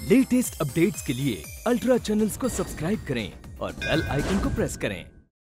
Latest updates के लिए ultra channels को सब्सक्राइब करें और बेल आइकन को प्रेस करें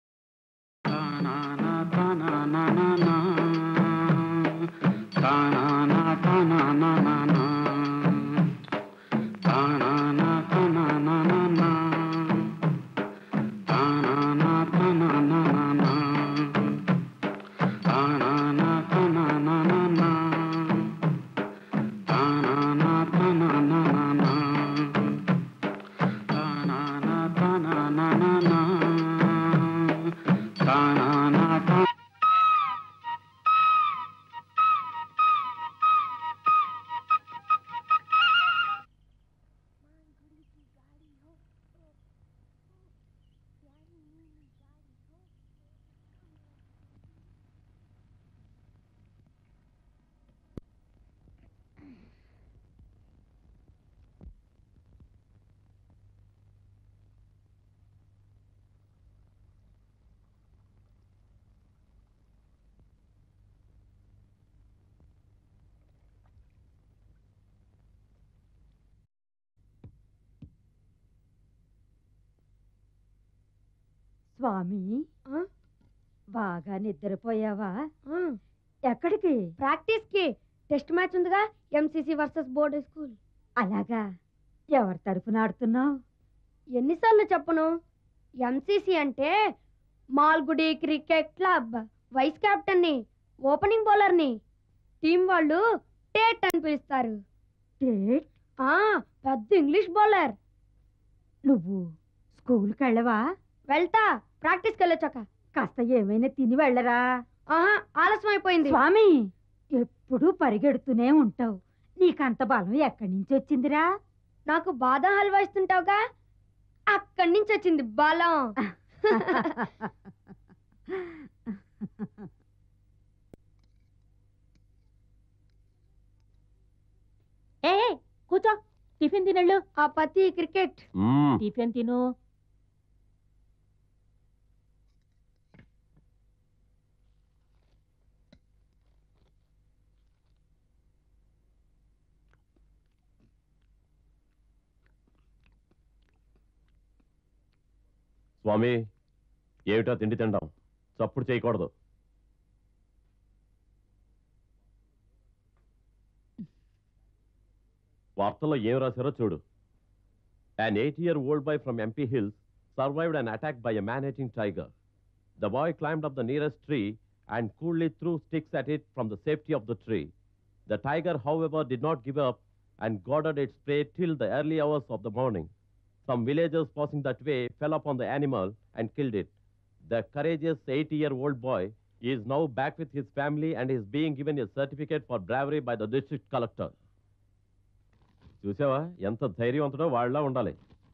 స్వామి ఆ? బాగా నిద్రపోయావా ఆ, ఎక్కడికి ప్రాక్టీస్ కి టెస్ట్ మ్యాచ్ ఉందిగా ఎంసీసీ వర్సెస్ బోర్డ్ స్కూల్ అలాగా ఎవరి తరఫున ఆడుతున్నావు ఎన్నిసార్లు చెప్పను ఎంసీసీ అంటే Malgudi cricket club vice captain ని ఓపెనింగ్ బౌలర్ ని టీం వాళ్ళు టేట్ అని పిలుస్తారు డేట్ ఆ పెద్ద ఇంగ్లీష్ బౌలర్ నువ్వు స్కూల్కి వెళ్ళవా వెళ్తా ప్రాక్టీస్కి వెళ్ళొచ్చాక కాస్త ఏమైనా తిని వెళ్ళరా ఆహా ఆలస్యం అయిపోయింది స్వామి ఎప్పుడూ పరిగెడుతూనే ఉంటావు నీకంత బలం ఎక్కడి నుంచి వచ్చిందిరా నాకు బాదం హల్వా ఇస్తుంటావుగా అక్కడి నుంచి వచ్చింది బలం ఏ ఏ, కూర్చో టిఫిన్ తినళ్ళు ఆ పతి క్రికెట్ టిఫిన్ తిను స్వామి ఏమిటో తిండి తినడం చప్పుడు చేయకూడదు వార్తల్లో ఏం రాశారో చూడు An eight-year-old boy from MP Hills survived an attack by a man-eating tiger. The boy climbed up the nearest tree and coolly threw sticks at it from the safety of the tree. The tiger, however, did not give up and guarded its prey till the early hours of the morning. Some villagers passing that way fell upon the animal and killed it. The courageous eight-year-old boy is now back with his family and is being given a certificate for bravery by the district collector. చూసావా ఎంత ధైర్యవంతుడో వాళ్ళ ఉండాలి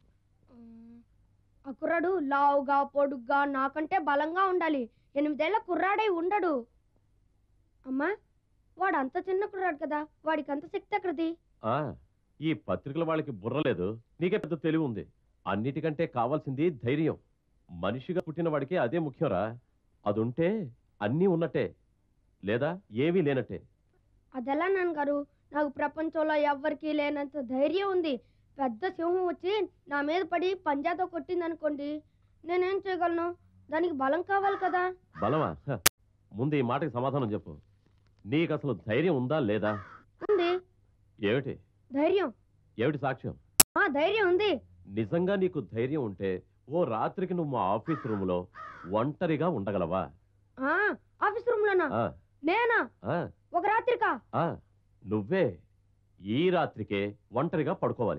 ఆ కుర్రాడు లావుగా పొడుగ్గా నాకంటే బలంగా ఉండాలి ఎనిమిదేళ్ల కుర్రాడై ఉండడు అమ్మా వాడు అంత చిన్న కుర్రాడు కదా వాడికి అంత శక్తి ఎక్కడిది ఆ, ఈ పత్రికల వాళ్ళకి బుర్ర లేదు నీకే పెద్ద తెలివి ఉంది అన్నిటికంటే కావాల్సింది ధైర్యం మనిషిగా పుట్టిన వాడికి అదే ముఖ్యంరా అదుంటే అన్నీ ఉన్నట్టే లేదా ఏమీ లేనట్టే అదెలా నాన్నగారు నాకు ప్రపంచంలో ఎవ్వరికీ లేనంత ధైర్యం ఉంది పెద్ద సింహం వచ్చి నా మీద పడి పంజాతో కొట్టింది అనుకోండి నేనేం చేయగలను దానికి బలం కావాలి కదా బలమా హ, ముందు ఈ మాటకి సమాధానం చెప్పు నీకు అసలు ధైర్యం ఉందా లేదా ఉంది ఏమిటి ధైర్యం ఏమిటి సాక్ష్యం ఆ ధైర్యం ఉంది నిజంగా నీకు ధైర్యం ఉంటే ఓ రాత్రికి నువ్వు మా ఆఫీస్ రూములో ఒంటరిగా ఉండగలవా ఆ ఆఫీస్ రూమ్ లోనా ఆ, నేనా ఆ, ఒక రాత్రికా ఆ, నువ్వే ఈ రాత్రికే ఒంటరిగా పడుకోవాలి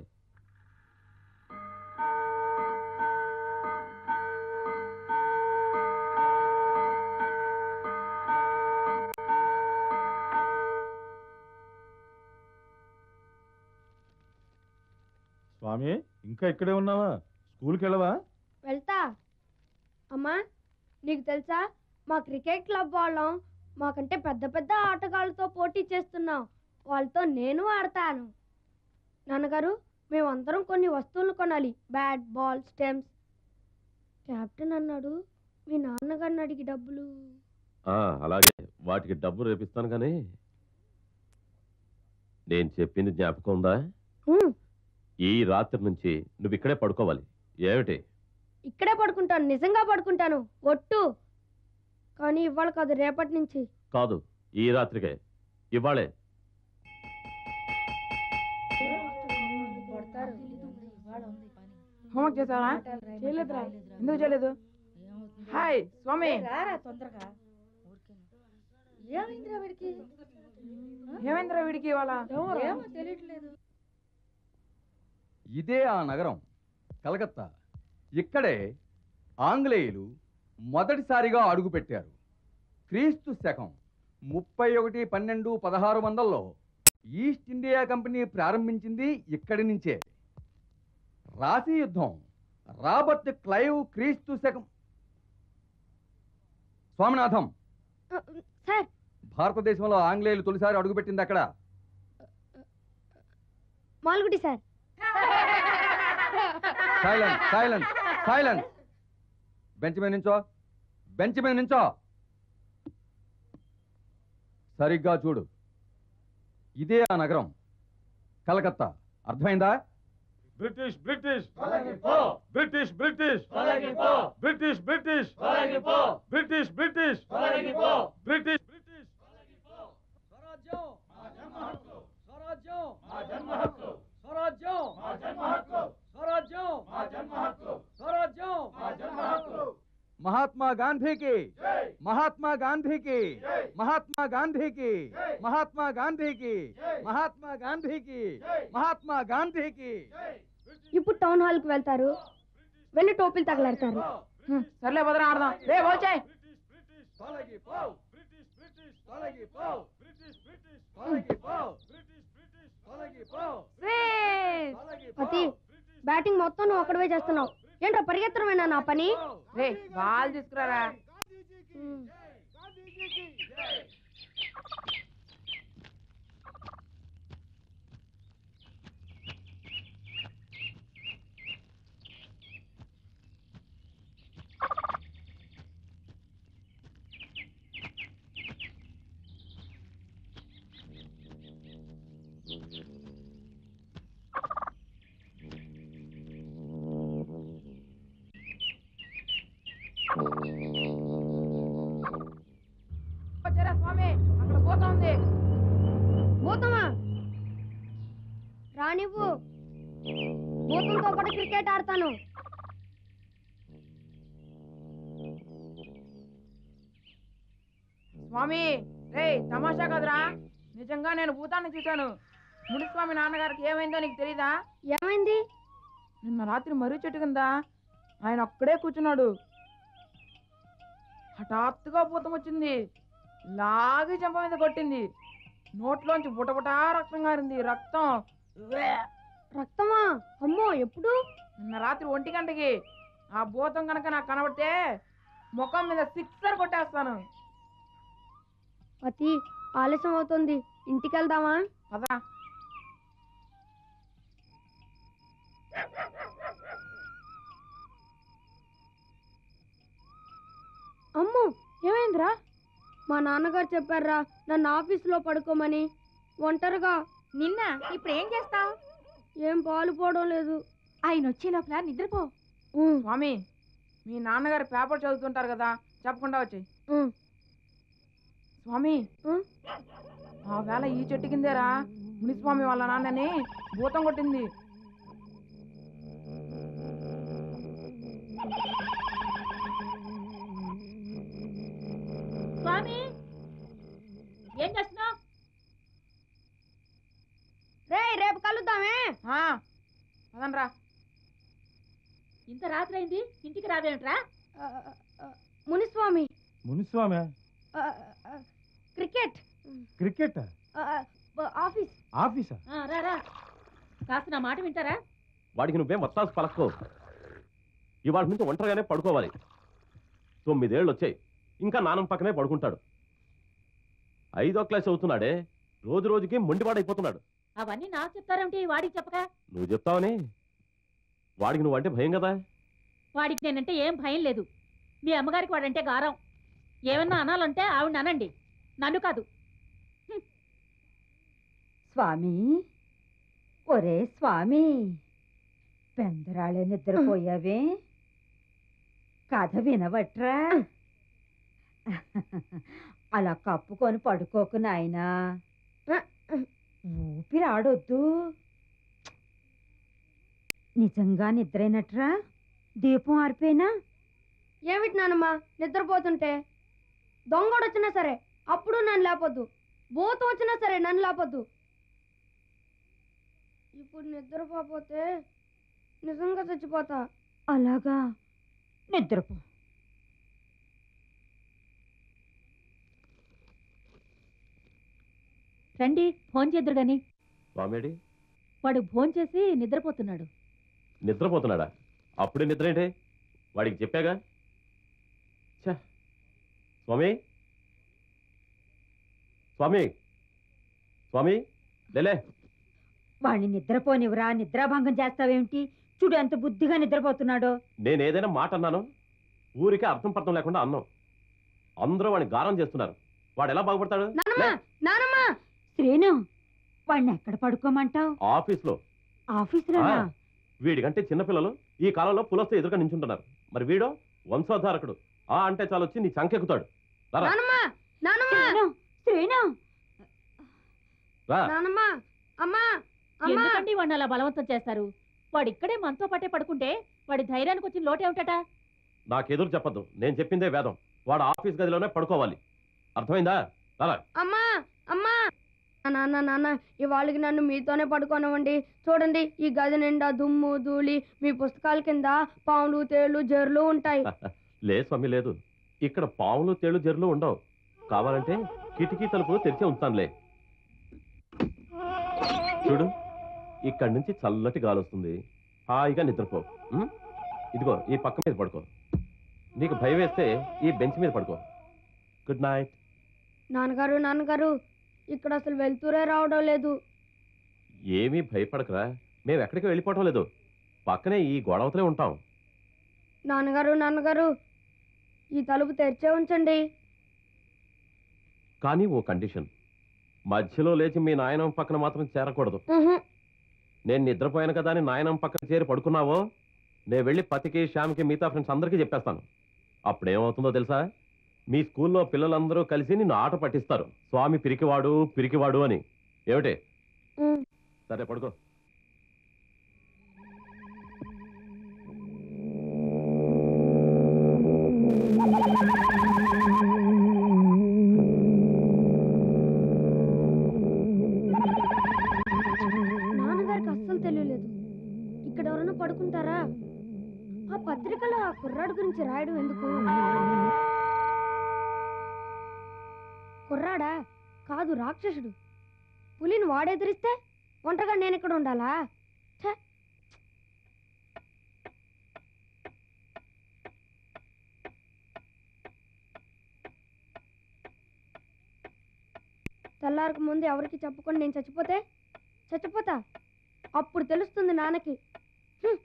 స్వామి ఇంకా ఇక్కడే ఉన్నావా స్కూల్కి వెళ్ళవా వెళ్తా అమ్మా నీకు తెలుసా మా క్రికెట్ క్లబ్ వాళ్ళం మాకంటే పెద్ద పెద్ద ఆటగాళ్ళతో పోటీ చేస్తున్నాం వాళ్ళతో నేను ఆడతాను నాన్నగారు మేమందరం కొన్ని వస్తువులు కొనాలి బ్యాట్ బాల్ స్టెమ్స్ కెప్టెన్ అన్నాడు మీ నాన్నగారిని అడిగి డబ్బులు ఆ, అలాగే వాటికి డబ్బు రేపిస్తాను కానీ నేను చెప్పింది జ్ఞాపకం ఉందా ఉమ్, ఈ రాత్రి నుంచి నువ్వు ఇక్కడే పడుకోవాలి ఏమిటి ఇక్కడే పడుకుంటాను నిజంగా పడుకుంటాను ఒట్టు కానీ ఇవాళ కాదు రేపటి నుంచి కాదు ఈ రాత్రికే ఇవాళే హోంవర్క్ చేసావా చేయలేదురా ఎందుకు చేయలేదు హాయ్ స్వామి తొందరగా ఏమైందిరా వీడికి ఏమైందిరా వీడికి ఇవాళ ఏమో తెలియట్లేదు ఇదే ఆ నగరం కలకత్తా ఇక్కడే ఆంగ్లేయులు మొదటిసారిగా అడుగుపెట్టారు క్రీస్తు శకం ముప్పై ఒకటి పన్నెండు పదహారు వందల్లో ఈస్ట్ ఇండియా కంపెనీ ప్రారంభించింది ఇక్కడి నుంచే రాశి యుద్ధం రాబర్ట్ క్లైవ్ క్రీస్తు శకం స్వామినాథం ఆ, సార్ భారతదేశంలో ఆంగ్లేయులు తొలిసారి అడుగుపెట్టింది అక్కడ Malgudi sir silence silence silence bench మీద నుంచో బెంచ్ మీద నుంచో సరిగ్గా చూడు ఇదే ఆ నగరం కలకత్తా అర్థమైందా British British British British British British British British British British Mahatma గాంధీకి మహాత్మా గాంధీకి మహాత్మా గాంధీకి మహాత్మా గాంధీకి మహాత్మా గాంధీకి మహాత్మా గాంధీకి ఇప్పుడు టౌన్ హాల్ కి వెళ్తారు వెళ్ళి టోపీలు తగలాడతారు హ్మ్, సర్లే భద్ర ఆడదాం రే వచ్చాయి తొలగిపో బ్రిటిష్ బ్రిటిష్ తొలగిపో బ్రిటిష్ బ్రిటిష్ తొలగిపో బ్రిటిష్ బ్రిటిష్ తొలగిపో పతి బ్యాటింగ్ మొత్తం నువ్వు ఒక్కడవే చేస్తున్నావు ఏంట్రా పరిగెత్తడమేనా నా పని రే బాల్ తీసుకురారా ఉమ్. వచ్చారా స్వామి అక్కడ పోతా ఉంది భూతమా రానివ్వు భూతంతో పాటు క్రికెట్ ఆడతాను స్వామి రే తమాషా కదరా నిజంగా నేను భూతాన్ని చూశాను మునిస్వామి నాన్నగారికి ఏమైందో నీకు తెలీదా ఏమైంది నిన్న రాత్రి మర్రి చెట్టు కింద ఆయన ఒక్కడే కూర్చున్నాడు హఠాత్తుగా భూతం వచ్చింది లాగి చెంప మీద కొట్టింది నోట్లోంచి బుటబుటా రక్తం గారింది రక్తం ఉవ్వే. రక్తమా అమ్మో ఎప్పుడు నిన్న రాత్రి ఒంటి గంటకి ఆ భూతం కనుక నాకు కనబడితే ముఖం మీద సిక్సర్ కొట్టేస్తాను పతి ఆలస్యం అవుతుంది ఇంటికి వెళ్దామా పదా అమ్మో ఏమైందిరా మా నాన్నగారు చెప్పారా నన్ను ఆఫీసులో పడుకోమని ఒంటరిగా నిన్న ఇప్పుడు ఏం చేస్తావు ఏం పాలు పోవడం లేదు ఆయన వచ్చే లోపల నిద్రపో ఉమ్, స్వామి మీ నాన్నగారు పేపర్ చదువుతుంటారు కదా చెప్పకుండా వచ్చి ఉమ్, స్వామి ఉమ్. ఆ వేళ ఈ చెట్టు కిందేరా మునిస్వామి వాళ్ళ నాన్నని భూతం కొట్టింది స్వామి ఏం చేస్తున్నావు రేయ్ రేపు కలుద్దామే ఆ, పదండ్రా ఇంత రాత్రి అయింది ఇంటికి రావేమిట్రా ఆ, ఆ, మునిస్వామి మునిస్వామి ఆ, ఆ, క్రికెట్ క్రికెట్ ఆ, ఆ, ఆఫీస్ ఆఫీసా ఆ, రా రా కాస్త నా మాట వింటారా వాడికి నువ్వేం వత్తాసు పలక్కో ఇవాళ నుంచి ఒంటరిగానే పడుకోవాలి తొమ్మిదేళ్ళు వచ్చాయి ఇంకా నాన్న పక్కనే పడుకుంటాడు ఐదో క్లాస్ అవుతున్నాడే రోజు రోజుకి మొండివాడైపోతున్నాడు అవన్నీ నాకు చెప్తారేమిటి వాడికి చెప్పక నువ్వు చెప్తావని వాడికి నువ్వంటే భయం కదా వాడికి నేనంటే ఏం భయం లేదు మీ అమ్మగారికి వాడంటే గారం ఏమన్నా అనాలంటే ఆవిడ అనండి నన్ను కాదు స్వామి ఒరే స్వామి పెందరాళే నిద్రపోయావే కథ వినవట్రా అలా కప్పుకొని పడుకోకు నాయనా ఊపిరి ఆడొద్దు నిజంగా నిద్రైనట్రా దీపం ఆరిపోయినా ఏమిటి నానమ్మ నిద్రపోతుంటే దొంగడు వచ్చినా సరే అప్పుడు నన్ను లేపొద్దు భూతం వచ్చినా సరే నన్ను లేపొద్దు ఇప్పుడు నిద్రపోతే నిజంగా చచ్చిపోతా అలాగా నిద్రపో రండి ఫోన్ చేద్దరు గాని స్వామిడి వాడు ఫోన్ చేసి నిద్రపోతున్నాడు నిద్రపోతున్నాడా అప్పుడే నిద్ర ఏంటి వాడికి చెప్పాగా ఛ. స్వామి స్వామి స్వామి లేలే వాణ్ణి నిద్రపోనివరా నిద్రాభంగం చేస్తావేమిటి చూడు ఎంత బుద్ధిగా నిద్రపోతున్నాడో నేను ఏదైనా మాట అన్నాను ఊరికే అర్థం పర్థం లేకుండా అన్నాం అందరూ వాడిని గారం చేస్తున్నారు వాడు ఎలా బాగుపడతాడు నానమ్మ లే. నానమ్మ శ్రీను వాణ్ణి ఎక్కడ పడుకోమంటావు ఆఫీస్లో ఆఫీసులోనా ఆ. వీడికంటే చిన్నపిల్లలు ఈ కాలంలో పులస్తే ఎదురుగా నించుంటున్నారు మరి వీడో వంశోద్ధారకుడు ఆ అంటే చాలు వచ్చి నీ చంకెక్కుతాడు రారా నానమ్మ నానమ్మ శ్రీను శ్రీను రా నానమ్మ అమ్మా అమ్మా ఎందుకండి వాడిని అలా బలవంతం చేస్తారు వాడు ఇక్కడే మనతో పాటే పడుకుంటే వాడి ధైర్యానికి వచ్చిన లోటేమిటట నాకెదురు చెప్పొద్దు నేను చెప్పిందే వేదం వాడు ఆఫీస్ గదిలోనే పడుకోవాలి అర్థమైందా రారా అమ్మా అమ్మా నాన్న నాన్న ఇవాళకి నన్ను మీతోనే పడుకోనివ్వండి చూడండి ఈ గది నిండా దుమ్ము ధూళి మీ పుస్తకాల కింద పాములు తేళ్లు జర్లు ఉంటాయి లే స్వామి లేదు ఇక్కడ పాములు తేళ్లు జర్లు ఉండవు కావాలంటే కిటికీ తలుపు తెరిచే ఉంచుతానులే చూడు ఇక్కడి నుంచి చల్లటి గాలి వస్తుంది హాయిగా నిద్రపో ఉం? ఇదిగో ఈ పక్క మీద పడుకో నీకు భయం వేస్తే ఈ బెంచ్ మీద పడుకో గుడ్ నైట్ నాన్నగారు నాన్నగారు ఇక్కడ అసలు వెళ్తూరే రావడం లేదు ఏమీ భయపడకరా మేము ఎక్కడికి వెళ్ళిపోవటం లేదు పక్కనే ఈ గొడవతలే ఉంటాం నాన్నగారు నాన్నగారు ఈ తలుపు తెరిచే ఉంచండి కానీ ఓ కండిషన్ మధ్యలో లేచి మీ నాయనం పక్కన మాత్రం చేరకూడదు ఉహు. నేను నిద్రపోయాను కదా అని నాయనం పక్కన చేరి పడుకున్నావో నేను వెళ్ళి పతికి శ్యామ్కి మిగతా ఫ్రెండ్స్ అందరికీ చెప్పేస్తాను అప్పుడేమవుతుందో తెలుసా మీ స్కూల్లో పిల్లలందరూ కలిసి నిన్ను ఆట పట్టిస్తారు స్వామి పిరికివాడు పిరికివాడు అని ఏమిటి ఉమ్. సరే పడుకో నాన్నగారికి అస్సలు తెలియలేదు ఇక్కడ ఎవరైనా పడుకుంటారా ఆ పత్రికలో ఆ కుర్రాడు గురించి రాయడం ఎందుకు కుర్రాడా కాదు రాక్షసుడు పులిని వాడెదిరిస్తే ఒంటరిగా నేను ఇక్కడ ఉండాలా ఛ! తెల్లారకు ముందు ఎవరికి చెప్పకుండా నేను చచ్చిపోతే చచ్చిపోతా అప్పుడు తెలుస్తుంది నాన్నకి హ్మ్.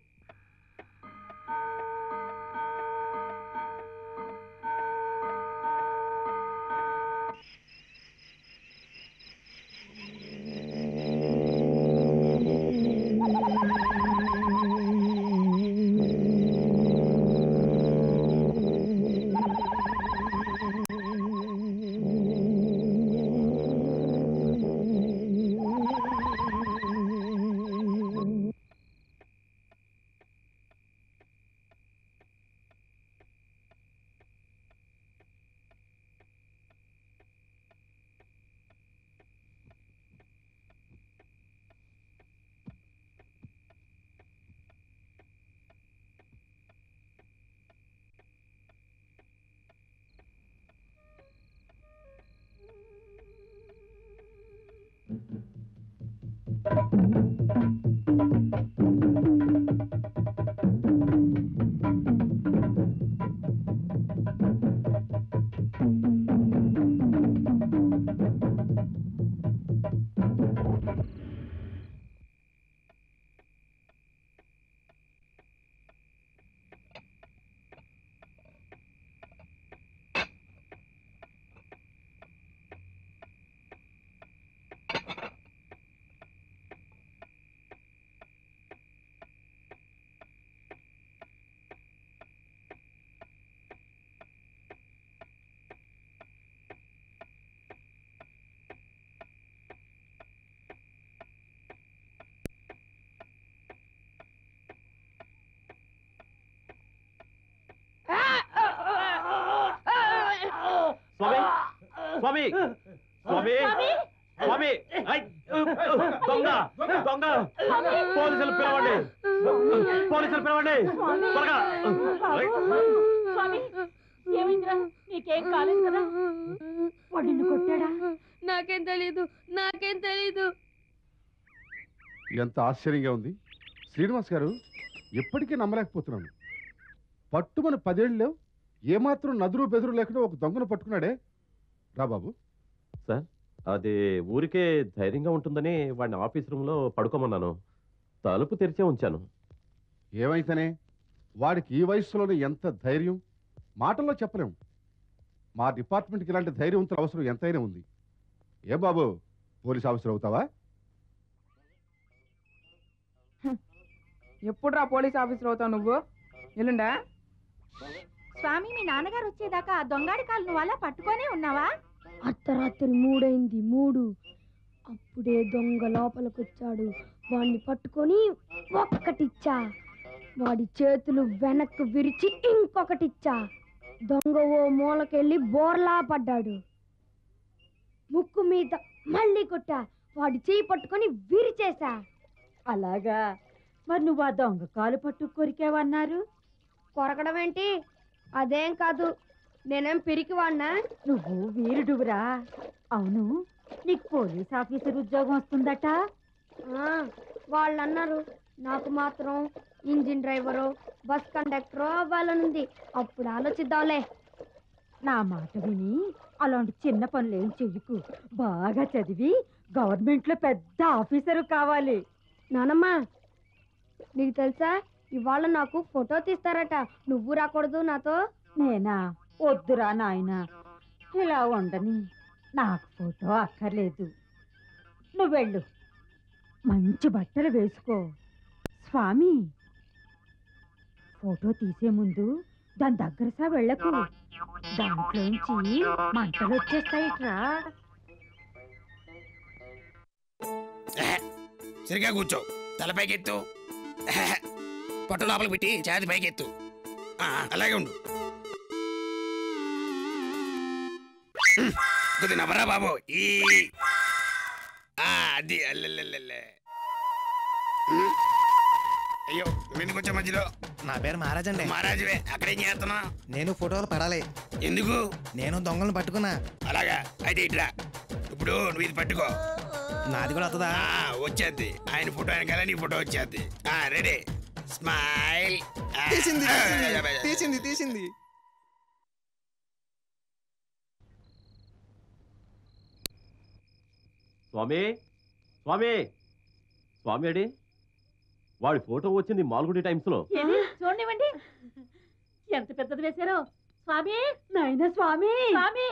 స్వామి స్వామి స్వామి ఐ! దొంగ దొంగ పోలీసులు పిలవండి పోలీసులు పిలవండి త్వరగా ఐ! స్వామి ఏమైందిరా నీకేం కాలేదు కదా వాడు నిన్ను కొట్టాడా నాకేం తెలీదు నాకేం తెలీదు ఎంత ఆశ్చర్యంగా ఉంది శ్రీనివాస్ గారు ఎప్పటికీ నమ్మలేకపోతున్నాను పట్టుమని పదేళ్ళు ఏమాత్రం నదురు బెదురు లేకుండా ఒక దొంగను పట్టుకున్నాడే రా బాబు అది ఊరికే ధైర్యంగా ఉంటుందని వాడిని ఆఫీస్ రూమ్ లో పడుకోమన్నాను తలుపు తెరిచే ఉంచాను ఏమైతేనే వాడికి ఈ వయసులోనే ఎంత ధైర్యం మాటల్లో చెప్పలేము మా డిపార్ట్మెంట్కి ఇలాంటి ధైర్యవంతుల అవసరం ఎంతైనా ఉంది ఏ బాబు పోలీస్ ఆఫీసర్ అవుతావా ఎప్పుడు రా పోలీస్ ఆఫీసర్ అవుతావు నువ్వు ఎల్లుండా స్వామి మీ నాన్నగారు వచ్చేదాకా ఆ దొంగాడి కాలు నువ్వు అలా పట్టుకొనే ఉన్నావా అర్ధరాత్రి మూడైంది మూడు అప్పుడే దొంగ లోపలికొచ్చాడు వాడిని పట్టుకొని ఒక్కటిచ్చా వాడి చేతులు వెనక్కు విరిచి ఇంకొకటిచ్చా దొంగ ఓ మూలకెళ్ళి బోర్లా పడ్డాడు ముక్కు మీద మళ్ళీ కొట్టా వాడి చేయి పట్టుకొని విరిచేశా అలాగా మరి నువ్వు ఆ దొంగ కాలు పట్టు కొరికావన్నారు కొరకడం ఏంటి అదేం కాదు నేనేం పిరికి వాడినా నువ్వు వీరుడువురా అవును నీకు పోలీస్ ఆఫీసర్ ఉద్యోగం వస్తుందట ఆ, వాళ్ళు అన్నారు నాకు మాత్రం ఇంజిన్ డ్రైవరు బస్ కండక్టరో అవ్వాలనుంది అప్పుడు ఆలోచిద్దాంలే నా మాట విని అలాంటి చిన్న పనులు ఏం చెయ్యకు బాగా చదివి గవర్నమెంట్లో పెద్ద ఆఫీసరు కావాలి నానమ్మ నీకు తెలుసా ఇవాళ నాకు ఫోటో తీస్తారట నువ్వు రాకూడదు నాతో నేనా వద్దురా నాయనా ఇలా ఉండని నాకు ఫోటో అక్కర్లేదు నువ్వు వెళ్ళు మంచి బట్టలు వేసుకో స్వామి ఫోటో తీసే ముందు దాని దగ్గర సా వెళ్ళకు దాంట్లోంచి మంటలు వచ్చేస్తాయిట్రా సరిగా కూర్చో తల పైకెత్తు పట్టు లోపలికి పెట్టి ఛాతి పైకెత్తు ఆ, అలాగే ఉండు హ్మ్, కొద్ది నవ్వరా బాబు ఈ ఆ, అది అల్లెల్లెల్లెల్లె. హ్మ్. అయ్యో ఎందుకు వచ్చా మధ్యలో నా పేరు మహారాజ్ అండి మహారాజువే అక్కడేం చేస్తున్నా నేను ఫోటోలు పడాలి ఎందుకు నేను దొంగలను పట్టుకున్నా అలాగా అయితే ఇట్రా ఇప్పుడు నువ్వు ఇది పట్టుకో నాది కూడా వస్తుందా ఆ, వచ్చేద్ది ఆయన ఫోటో వెనకాల నీ ఫోటో వచ్చేద్ది ఆ, రెడీ స్మైల్ ఆ, తీసింది ఆ, తీసింది, ఆ, ఆ, తీసింది తీసింది స్వామి స్వామి స్వామి అడి వాడి ఫోటో వచ్చింది మాల్గుడి టైమ్స్ లో ఏది చూడనివ్వండి ఎంత పెద్దది వేశారో స్వామి నాయన స్వామి స్వామి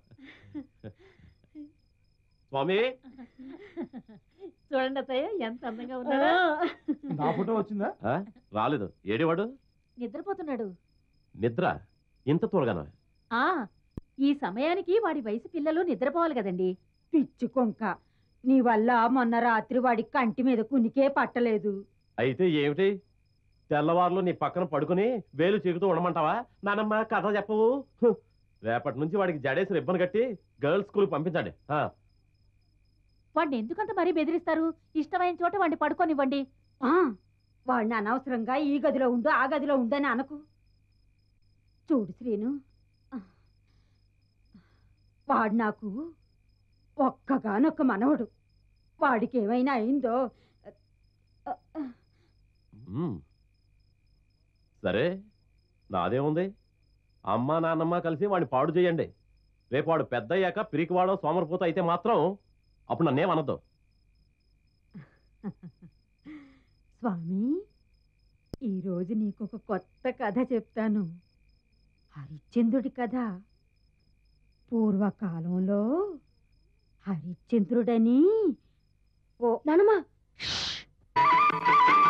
స్వామి చూడండి అత్తయ్య ఎంత అందంగా ఉన్నాడో నా ఫోటో వచ్చిందా ఆ? రాలేదు ఏడేవాడు నిద్రపోతున్నాడు నిద్ర ఇంత త్వరగానా ఆ ఈ సమయానికి వాడి వయసు పిల్లలు నిద్రపోవాలి కదండి పిచ్చి కొంక నీ వల్ల మొన్న రాత్రి వాడి కంటి మీద కునికే పట్టలేదు అయితే ఏమిటి తెల్లవారులు నీ పక్కన పడుకుని వేలు చీకుతూ ఉండమంటావా నానమ్మ కథ చెప్పవు హు. రేపటి నుంచి వాడికి జడేసి రిబ్బన్ కట్టి గర్ల్స్ స్కూల్ పంపించండి ఆ, వాడిని ఎందుకంత మరీ బెదిరిస్తారు ఇష్టమైన చోట వాడిని పడుకోనివ్వండి ఆ, వాడిని అనవసరంగా ఈ గదిలో ఉండు ఆ గదిలో ఉండని అనకు చూడు శ్రీను వాడు నాకు ఒక్కగానొక్క మనవడు వాడికి ఏమైనా అయిందో మ్మ్. సరే నాదేముంది అమ్మ నాన్నమ్మ కలిసి వాడిని పాడు చేయండి రేపు వాడు పెద్ద అయ్యాక పిరికివాడో సోమరిపోత అయితే మాత్రం అప్పుడు నన్నేమనద్దు స్వామి ఈరోజు నీకొక కొత్త కథ చెప్తాను హరిశ్చంద్రుడి కథ పూర్వకాలంలో హరిశ్చంద్రుడని ఓ నానమ్మ